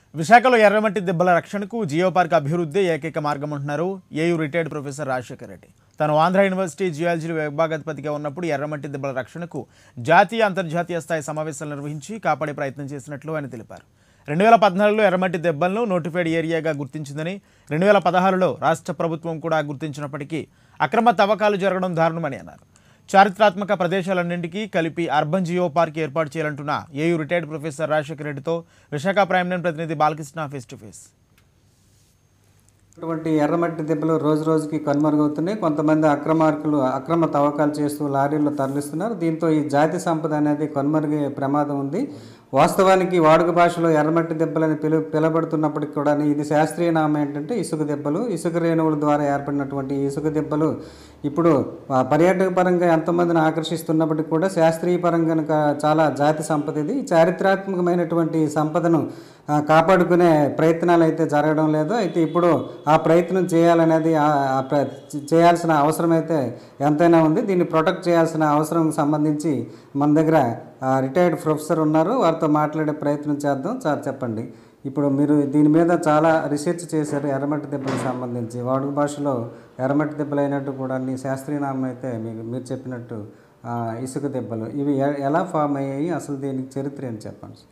విశాఖలో ఎర్రమట్టి దెబ్బల రక్షణకు జియో పార్క్ అభివృద్ధి ఏకైక మార్గం అంటున్నారు AU retired professor Rajasekhar Reddy తాను ఆంధ్ర యూనివర్సిటీ జియాలజీ విభాగాధిపతిగా ఉన్నప్పుడు ఎర్రమట్టి దెబ్బల రక్షణకు జాతీయ అంతర్జాతీయ స్థాయి సమావేశాలు నిర్వహించి కాపాడే ప్రయత్నం చేసినట్లు ఆయన తెలిపారు రెండు వేల పద్నాలుగులో ఎర్రమట్టి దెబ్బలను నోటిఫైడ్ ఏరియాగా గుర్తించిందని రెండు వేల పదహారులో రాష్ట్ర ప్రభుత్వం కూడా గుర్తించినప్పటికీ అక్రమ తవ్వకాలు జరగడం దారుణమని అన్నారు చారిత్రాత్మక ప్రదేశాలన్నింటికీ కలిపి అర్బన్ జియో పార్క్ ఏర్పాటు చేయాలంటున్న ఏయూ రిటైర్డ్ ప్రొఫెసర్ రాజశేఖర రెడ్డితో విశాఖ ప్రైమ్ నైన్ ప్రతినిధి బాలకృష్ణ ఫేస్ టు ఫేస్ అటువంటి ఎర్రమట్టి దెబ్బలు రోజు రోజుకి కనుమరుగవుతున్నాయి కొంతమంది అక్రమార్కులు అక్రమ తవ్వకాలు చేస్తూ లారీల్లో తరలిస్తున్నారు దీంతో ఈ జాతి సంపద అనేది కనుమరుగే ప్రమాదం ఉంది వాస్తవానికి వాడుక భాషలో ఎర్రమట్టి దెబ్బలని పిలు పిలబడుతున్నప్పటికీ కూడా ఇది శాస్త్రీయ నామం ఏంటంటే ఇసుక దెబ్బలు ఇసుక రేణువుల ద్వారా ఏర్పడినటువంటి ఈ ఇసుక దెబ్బలు ఇప్పుడు ఆ, పర్యాటక పరంగా ఎంతోమందిని ఆకర్షిస్తున్నప్పటికీ కూడా శాస్త్రీయ పరంగా కనుక చాలా జాతి సంపద ఇది ఈ చారిత్రాత్మకమైనటువంటి సంపదను ఆ, కాపాడుకునే ప్రయత్నాలు అయితే జరగడం లేదు అయితే ఇప్పుడు ఆ ప్రయత్నం చేయాలనేది ఆ- ఆ ప్ర- చేయాల్సిన అవసరం అయితే ఎంతైనా ఉంది దీన్ని ప్రొటెక్ట్ చేయాల్సిన అవసరం సంబంధించి మన దగ్గర రిటైర్డ్ ప్రొఫెసర్ ఉన్నారు వారితో మాట్లాడే ప్రయత్నం చేద్దాం సార్ చెప్పండి ఇప్పుడు మీరు దీని మీద చాలా రీసెర్చ్ చేశారు ఎర్రమట్టి దెబ్బలకు సంబంధించి వాడుక భాషలో ఎర్రమట్టి దెబ్బలు అయినట్టు కూడా నీ శాస్త్రీయ నామం అయితే మీకు మీరు చెప్పినట్టు ఆ, ఇసుక దెబ్బలు ఇవి ఎ- ఎలా ఫామ్ అయ్యాయి అసలు దీనికి చరిత్ర ఏంటి చెప్పండి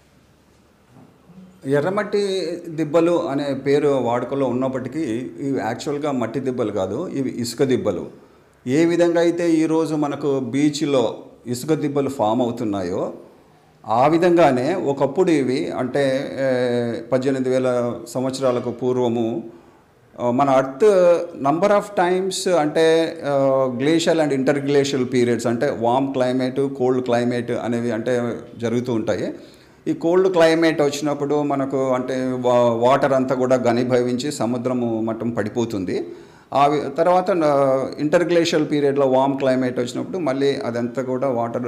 ఎర్రమట్టి దిబ్బలు అనే పేరు వాడుకలో ఉన్నప్పటికీ ఇవి యాక్చువల్గా మట్టి దిబ్బలు కాదు ఇవి ఇసుక దిబ్బలు ఏ విధంగా అయితే ఈరోజు మనకు బీచ్లో ఇసుక దిబ్బలు ఫామ్ అవుతున్నాయో ఆ విధంగానే ఒకప్పుడు ఇవి అంటే ఏ, పద్దెనిమిది వేల సంవత్సరాలకు పూర్వము ఆ, మన అర్త్ నంబర్ ఆఫ్ టైమ్స్ అంటే glacial and interglacial periods అంటే వామ్ క్లైమేట్ కోల్డ్ క్లైమేట్ అనేవి అంటే జరుగుతూ ఉంటాయి ఈ కోల్డ్ క్లైమేట్ వచ్చినప్పుడు మనకు అంటే వా- వాటర్ అంతా కూడా ఘనీభవించి సముద్రము మట్టం పడిపోతుంది ఆ వి- తర్వాత ఇంటర్ గ్లేషియల్ పీరియడ్లో వామ్ క్లైమేట్ వచ్చినప్పుడు మళ్ళీ అదంతా కూడా వాటర్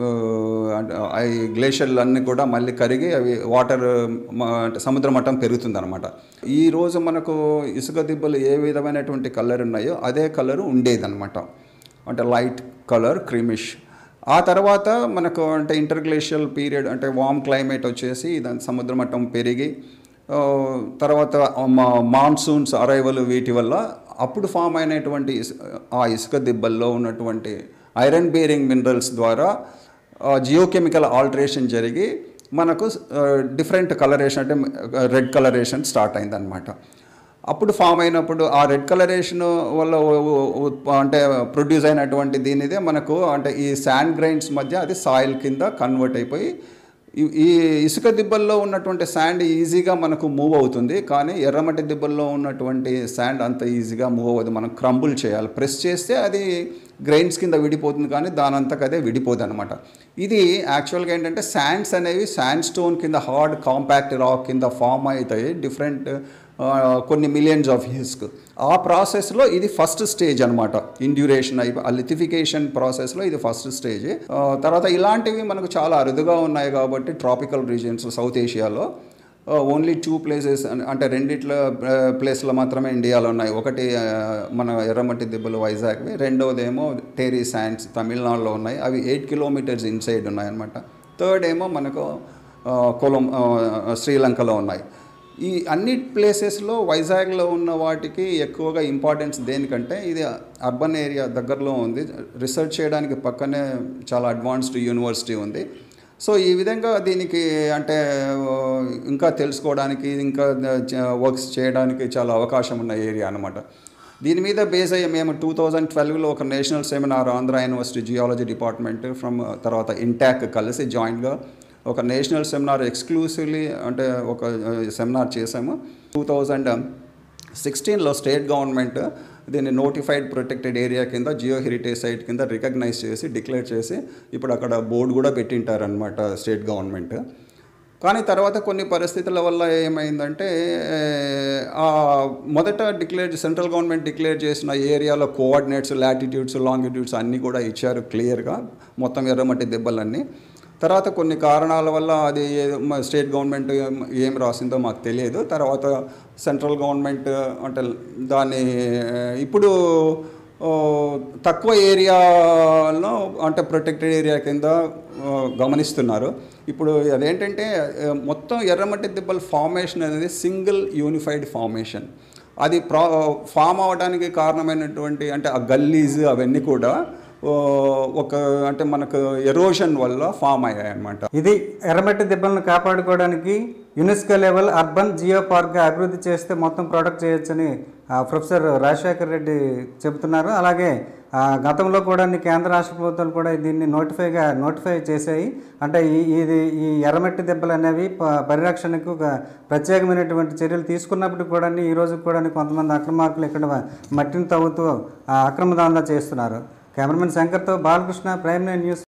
ఈ గ్లేషియల్ అన్నీ కూడా మళ్ళీ కరిగి అవి వాటర్ అంటే సముద్ర మట్టం పెరుగుతుంది అనమాట ఈ రోజు మనకు ఇసుక దిబ్బలు ఏ విధమైనటువంటి కలర్ ఉన్నాయో అదే కలర్ ఉండేదన్నమాట అంటే లైట్ కలర్ క్రీమిష్ ఆ తర్వాత మనకు అంటే ఇంటర్గ్లేషియల్ పీరియడ్ అంటే వామ్ క్లైమేట్ వచ్చేసి దాని సముద్ర మట్టం పెరిగి ఆ, తర్వాత మా- మాన్సూన్స్ అరైవల్ వీటి వల్ల అప్పుడు ఫామ్ అయినటువంటి ఇసు- ఆ ఇసుక దిబ్బల్లో ఉన్నటువంటి ఐరన్ బేరింగ్ మినరల్స్ ద్వారా జియోకెమికల్ ఆల్టరేషన్ జరిగి మనకు డిఫరెంట్ కలరేషన్ అంటే రెడ్ కలరేషన్ స్టార్ట్ అయిందనమాట అప్పుడు ఫామ్ అయినప్పుడు ఆ రెడ్ కలరేషన్ వల్ల ఉ- ఉ- ఉత్ప- అంటే ప్రొడ్యూస్ అయినటువంటి దీనిదే మనకు అంటే ఈ శాండ్ గ్రైన్స్ మధ్య అది సాయిల్ కింద కన్వర్ట్ అయిపోయి ఈ- ఈ ఇసుక దిబ్బల్లో ఉన్నటువంటి శాండ్ ఈజీగా మనకు మూవ్ అవుతుంది కానీ ఎర్రమట్టి దిబ్బల్లో ఉన్నటువంటి శాండ్ అంత ఈజీగా మూవ్ అవ్వదు మనం క్రంబుల్ చేయాలి ప్రెస్ చేస్తే అది గ్రైన్స్ కింద విడిపోతుంది కానీ దానంతకు అదే విడిపోదు అనమాట ఇది యాక్చువల్గా ఏంటంటే శాండ్స్ అనేవి శాండ్ స్టోన్ కింద హార్డ్ కాంపాక్ట్ రాక్ కింద ఫామ్ అవుతాయి డిఫరెంట్ కొన్ని మిలియన్స్ ఆఫ్ ఇయర్స్కు ఆ ప్రాసెస్లో ఇది ఫస్ట్ స్టేజ్ అనమాట ఇండ్యూరేషన్ అయి ఆ లిథిఫికేషన్ ప్రాసెస్లో ఇది ఫస్ట్ స్టేజ్ తర్వాత ఇలాంటివి మనకు చాలా అరుదుగా ఉన్నాయి కాబట్టి ట్రాపికల్ రీజియన్స్ సౌత్ ఏషియాలో ఓన్లీ టూ ప్లేసెస్ అంటే రెండిట్ల ప్లేస్లో మాత్రమే ఇండియాలో ఉన్నాయి ఒకటి ఆ, మన ఎర్రమట్టి దిబ్బలు వైజాగ్వి రెండవది ఏమో టేరీ శాండ్స్ తమిళనాడులో ఉన్నాయి అవి ఎయిట్ కిలోమీటర్స్ ఇన్సైడ్ ఉన్నాయన్నమాట థర్డ్ ఏమో మనకు ఆ, కొలం ఆ, శ్రీలంకలో ఉన్నాయి ఈ అన్ని ప్లేసెస్లో వైజాగ్లో ఉన్న వాటికి ఎక్కువగా ఇంపార్టెన్స్ దేనికంటే ఇది అర్బన్ ఏరియా దగ్గరలో ఉంది రీసెర్చ్ చేయడానికి పక్కనే చాలా అడ్వాన్స్డ్ యూనివర్సిటీ ఉంది సో ఈ విధంగా దీనికి అంటే ఆ, ఇంకా తెలుసుకోవడానికి ఇంకా వర్క్స్ చేయడానికి చాలా అవకాశం ఉన్న ఏరియా అనమాట దీని మీద బేస్ అయ్యి మేము టూ థౌజండ్ ట్వెల్వ్లో ఒక national seminar Andhra University geology department from తర్వాత ఇంటాక్ కలిసి జాయింట్గా ఒక నేషనల్ సెమినార్ ఎక్స్క్లూసివ్లీ అంటే ఒక సెమినార్ చేసాము టూ థౌజండ్ సిక్స్టీన్లో స్టేట్ గవర్నమెంట్ దీన్ని నోటిఫైడ్ ప్రొటెక్టెడ్ ఏరియా కింద జియో హెరిటేజ్ సైట్ కింద రికగ్నైజ్ చేసి డిక్లేర్ చేసి ఇప్పుడు అక్కడ బోర్డు కూడా పెట్టింటారనమాట స్టేట్ గవర్నమెంట్ కానీ తర్వాత కొన్ని పరిస్థితుల వల్ల ఏమైందంటే ఆ మొదట డిక్లేర్ సెంట్రల్ గవర్నమెంట్ డిక్లేర్ చేసిన ఏరియాలో కోఆర్డినేట్స్ లాటిట్యూడ్స్ లాంగిట్యూడ్స్ అన్నీ కూడా ఇచ్చారు క్లియర్గా మొత్తం ఎర్రమట్టి దెబ్బలన్నీ తర్వాత కొన్ని కారణాల వల్ల అది ఏ- మ- స్టేట్ గవర్నమెంట్ ఏం- ఏం రాసిందో మాకు తెలియదు తర్వాత సెంట్రల్ గవర్నమెంట్ అంటే దాన్ని ఇప్పుడు ఓ, తక్కువ ఏరియాలో అంటే ప్రొటెక్టెడ్ ఏరియా కింద ఆ, గమనిస్తున్నారు ఇప్పుడు అదేంటంటే ఆ, మొత్తం ఎర్రమట్టి దిబ్బల ఫార్మేషన్ అనేది సింగిల్ యూనిఫైడ్ ఫార్మేషన్ అది ప్రా ఫామ్ అవడానికి కారణమైనటువంటి అంటే ఆ గల్లీస్ అవన్నీ కూడా ఓ, ఒక అంటే మనకు ఎరోషన్ వల్ల ఫామ్ అయ్యాయి అన్నమాట ఇది ఎర్రమట్టి దిబ్బలను కాపాడుకోవడానికి యునెస్కో లెవెల్ అర్బన్ జియో పార్క్గా అభివృద్ధి చేస్తే మొత్తం ప్రొడక్ట్ చేయొచ్చని ఆ, ప్రొఫెసర్ రాజశేఖర్ రెడ్డి చెబుతున్నారు అలాగే ఆ, గతంలో కూడా అన్ని కేంద్ర రాష్ట్ర ప్రభుత్వాలు కూడా దీన్ని నోటిఫైగా నోటిఫై చేశాయి అంటే ఈ ఇది ఈ ఎర్రమట్టి దెబ్బలు అనేవి ప- పరిరక్షణకు ఒక ప్రత్యేకమైనటువంటి చర్యలు తీసుకున్నప్పుడు కూడా ఈ రోజు కూడా కొంతమంది అక్రమార్కులు ఇక్కడ మట్టిని తవ్వుతూ ఆ, అక్రమ దందా చేస్తున్నారు కెమెరామెన్ శంకర్తో బాలకృష్ణ ప్రైమ్ నైన్ న్యూస్